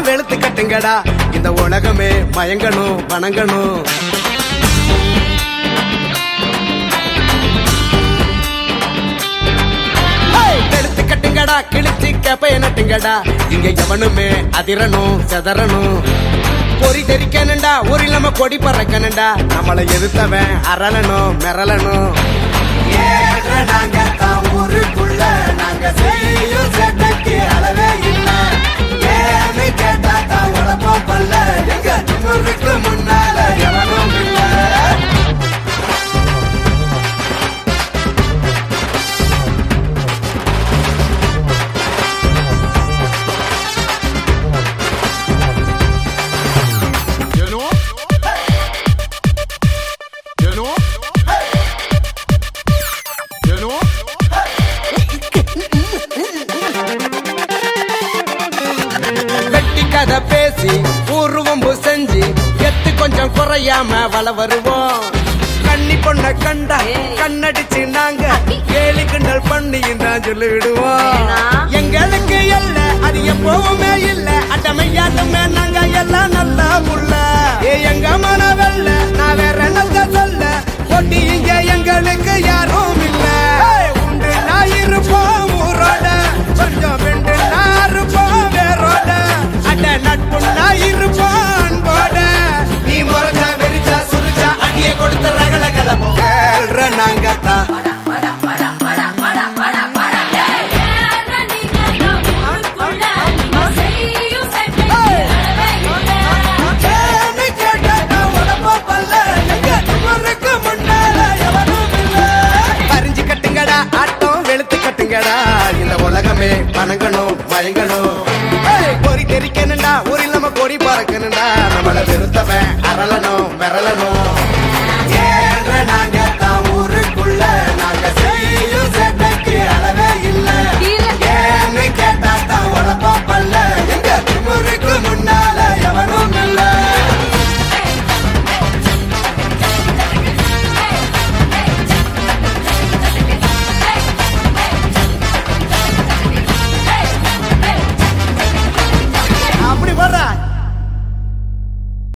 வெளுத்து கட்டுங்கடா இந்த உலகமே மயங்கணும் வணங்கணும் ஏய், வெளுத்து கட்டுங்கடா கிழிச்சு கேப்பைய நட்டுங்கடா இங்க எவனுமே அதிரணும் செதறணும் பொறி தெரிக்கணுண்டா ஒரு இல்லாம கொடி பறக்கணுண்டா நம்மளை எதிர்த்தவன் அரளணும் மிரளணும் ஏற நாங்க தான் ஊருக்குள்ள நாங்க செய்யும் சேட்டைக்கு அளவே இல்ல ஏன்னு கேட்டா தான் உழப்பம் பல்ல எங்க திமுருக்கு முன்னால எவனும் இல்ல You know? You know? You know? வெட்டி கதை பேசி ஊர்வம்பு செஞ்சு எத்து கொஞ்சம் குறையாம வள வருவோம் கண்ணி பொண்ண கண்டா கண்ணடிச்சு நாங்க கேலி கிண்டல் பண்ணி நான் சொல்லிடுவோம் எங்களுக்கு இல்ல அது எப்பவுமே இல்ல அட்டமையாட்டமே நாங்க எல்லாம் நல்லா புள்ள ஏ எங்க மனவல்ல நான் வேற என்னத்த சொல்ல போட்டி இங்க எங்களுக்கு யாரும் இல்ல உண்டு நான் இருப்போம் ஊரோட கொஞ்சம் வெண்டு நான் இருப்போம் வேரோட அட நட்பு நான் இருப்போம் அன்போட நீ முறைச்சா வெறிச்சா சுரிச்சா அடியே கொடுத்த ரகல கலமோ கேள்ற நாங்க தான் கேள்வி கேட்டா உடம்பு பல்ல எங்க திமிருக்கு முன்னால எவனும் இல்ல. பறிஞ்சு கட்டுங்கடா ஆட்டம் வெளுத்து கட்டுங்கடா இந்த உலகமே வணங்கணும் மயங்கணும் ஏய், பொறி தெரிக்கணுண்டா ஒரு இல்லாம கொடி பறக்கணுண்டா நம்மள வெறுத்தவன் அரளணும் மிரளணும்